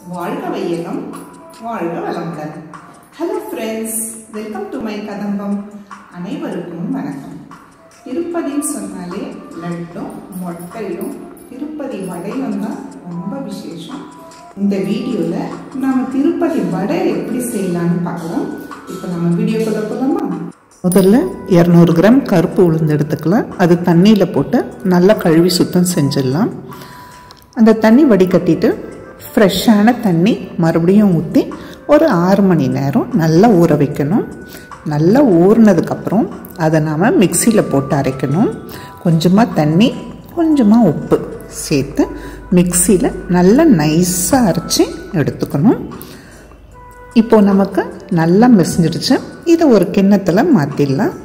வாழ்க வையகம் வாழ்க வளமுடன் hello friends welcome to my Kadambam அனைவருக்கும் வணக்கம் திருப்பதின்னு சொன்னாலே லட்டும் மொட்டையும் திருப்பதி வடையும் தான் ரொம்ப விசேஷம் இந்த வீடியோவில் நாம் திருப்பதி வடை எப்படி செய்யலாம்னு பார்க்கலாம் இப்போ நம்ம வீடியோக்குள்ள போகலாமா முதல்ல இரநூறு கிராம் கருப்பு உளுந்து எடுத்துக்கலாம் அது தண்ணியில் போட்டு நல்லா கழுவி சுத்தம் செஞ்சிடலாம் அந்த தண்ணி வடிகட்டிட்டு ஃப்ரெஷ்ஷான தண்ணி மறுபடியும் ஊற்றி ஒரு ஆறு மணி நேரம் நல்லா ஊற வைக்கணும் நல்லா ஊறினதுக்கப்புறம் அதை நாம் மிக்சியில் போட்டு அரைக்கணும் கொஞ்சமாக தண்ணி கொஞ்சமாக உப்பு சேர்த்து மிக்சியில் நல்லா நைஸாக அரைச்சி எடுத்துக்கணும் இப்போ நமக்கு நல்லா மெசிஞ்சிடுச்சு இதை ஒரு கிண்ணத்தில் மாற்றிடலாம்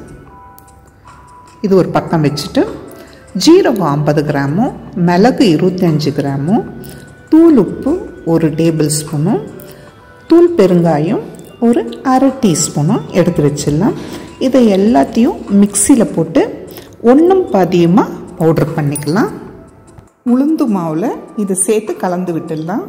இது ஒரு பக்கம் வச்சுட்டு ஜீரகம் ஐம்பது கிராமும் மிளகு இருபத்தஞ்சி கிராமும் தூள் உப்பு ஒரு டேபிள் ஸ்பூனும் தூள் பெருங்காயம் ஒரு அரை டீஸ்பூனும் எடுத்து வச்சிடலாம் இதை எல்லாத்தையும் மிக்சியில் போட்டு ஒன்றும் பாதியமாக பவுடர் பண்ணிக்கலாம் உளுந்து மாவில் இதை சேர்த்து கலந்து விட்டுடலாம்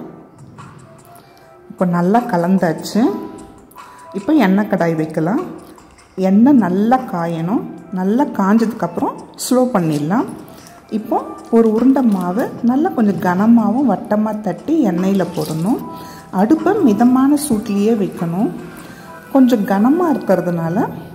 இப்போ நல்லா கலந்தாச்சு இப்போ எண்ணெய் கடாய் வைக்கலாம் எண்ணெய் நல்லா காயணும் நல்லா காஞ்சதுக்கப்புறம் ஸ்லோ பண்ணிடலாம் இப்போ ஒரு உருண்டை மாவு நல்லா கொஞ்சம் கனமாகவும் வட்டமாக தட்டி எண்ணெயில் போடணும் அடுப்பை மிதமான சூட்லேயே வைக்கணும் கொஞ்சம் கனமாக இருக்கிறதுனால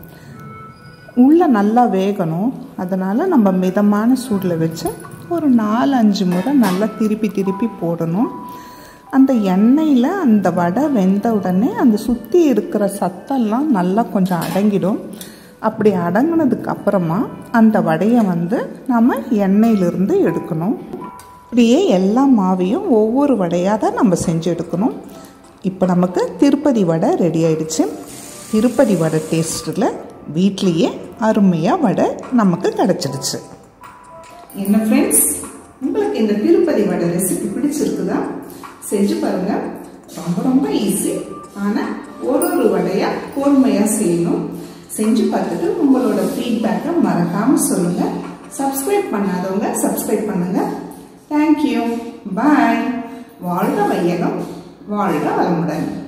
உள்ளே நல்லா வேகணும் அதனால் நம்ம மிதமான சூடில் வச்சு ஒரு நாலு அஞ்சு முறை நல்லா திருப்பி திருப்பி போடணும் அந்த எண்ணெயில் அந்த வடை வெந்த உடனே அந்த சுற்றி இருக்கிற சத்தெல்லாம் நல்லா கொஞ்சம் அடங்கிடும் அப்படி அடங்கினதுக்கு அப்புறமா அந்த வடையை வந்து நம்ம எண்ணெயிலிருந்து எடுக்கணும் இப்படியே எல்லா மாவையும் ஒவ்வொரு வடையாக தான் நம்ம செஞ்சு எடுக்கணும் இப்போ நமக்கு திருப்பதி வடை ரெடி ஆயிடுச்சு திருப்பதி வடை டேஸ்ட்டில் வீட்லேயே அருமையாக வடை நமக்கு கிடச்சிடுச்சு என்ன ஃப்ரெண்ட்ஸ் உங்களுக்கு இந்த திருப்பதி வடை ரெசிபி பிடிச்சிருக்குதா செஞ்சு பாருங்க ரொம்ப ரொம்ப ஈஸி ஆனால் ஒரு ஒரு வடையா பொறுமையாக செய்யணும் செஞ்சு பார்த்துட்டு உங்களோட ஃபீட்பேக்கை மறக்காம சொல்லுங்க சப்ஸ்கிரைப் பண்ணாதவங்க சப்ஸ்கிரைப் பண்ணுங்க தேங்க்யூ பாய் வாழ்க வையகம் வாழ்க வளமுடன்